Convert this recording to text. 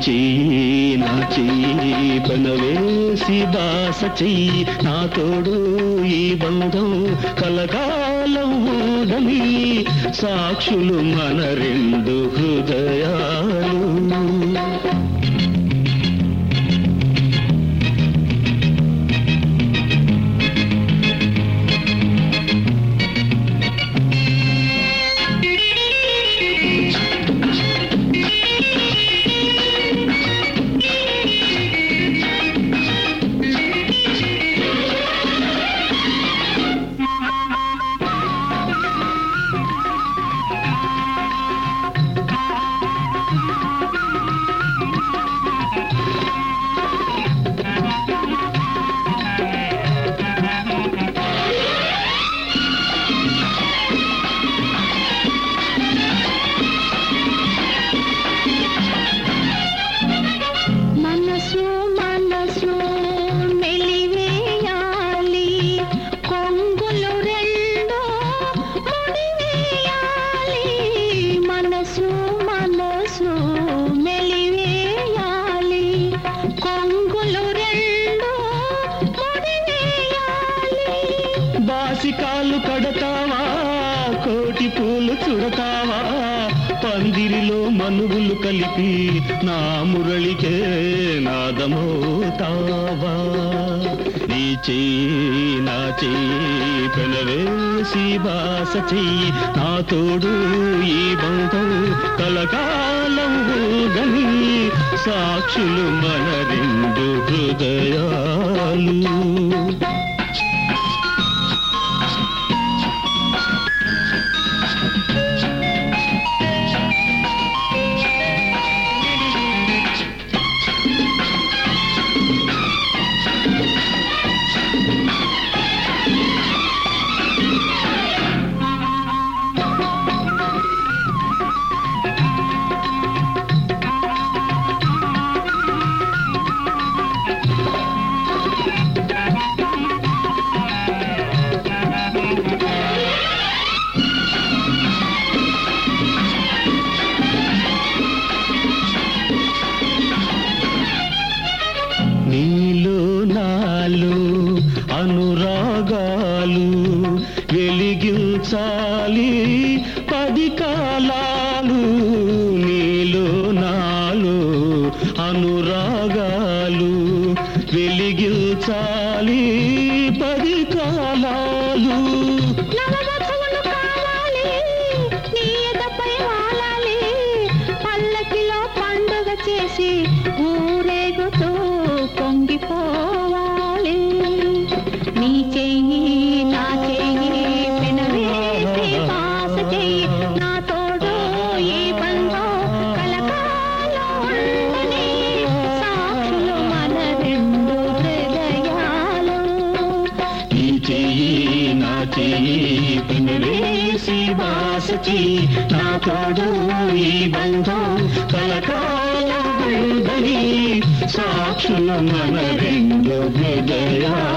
చెయ్యి నా చెయ్యి పెనవేసి బాస చెయ్యి నా తోడు ఈ బంధం కలకాలం ఊడని సాక్షులు మన రెండు హృదయాలు మనసు మనసు మెలివేయాలి కొంగులు రెండు ముడివేయాలి మనసు మనసు మెలివేయాలి కొంగులు రెండు ముడివేయాలి బాసికాలు కడతావా కోటి పూలు చుడతావా పందిరిలో మనుగులు కలిపి నా మురళికే నాదమోతావా నీ చెయ్యి నా చెయ్యి పెనవేసి బాస చెయ్యి నా తోడు ఈ బంధం కలకాలం గని సాక్షులు మన రెండు హృదయాలు నీలో నాలో అనురాగాలు వెలిగించాలి పది కాలాలు నీలో నాలో అనురాగాలు వెలిగించాలి పది కాలాలు నవవధువులు కావాలి నీ ఎదపై వాలాలి పల్లకిలో పండుగ చేసి ఊరేగుతూ పొంగిపోవాలి నీ చెయ్యి నా చెయ్యి పెనవేసి పాస చెయ్యి నా తోడు ఈ బంధం కలకాలం ఉండని సాక్షులు మన రెండు హృదయాలు ఈ చెయ్యి నా చెయ్యి పెనవేసి బాస చెయ్యి నా తోడు ఈ బంధం కలకాలం ఉందని సాక్షుల మన రెండు హృదయాలు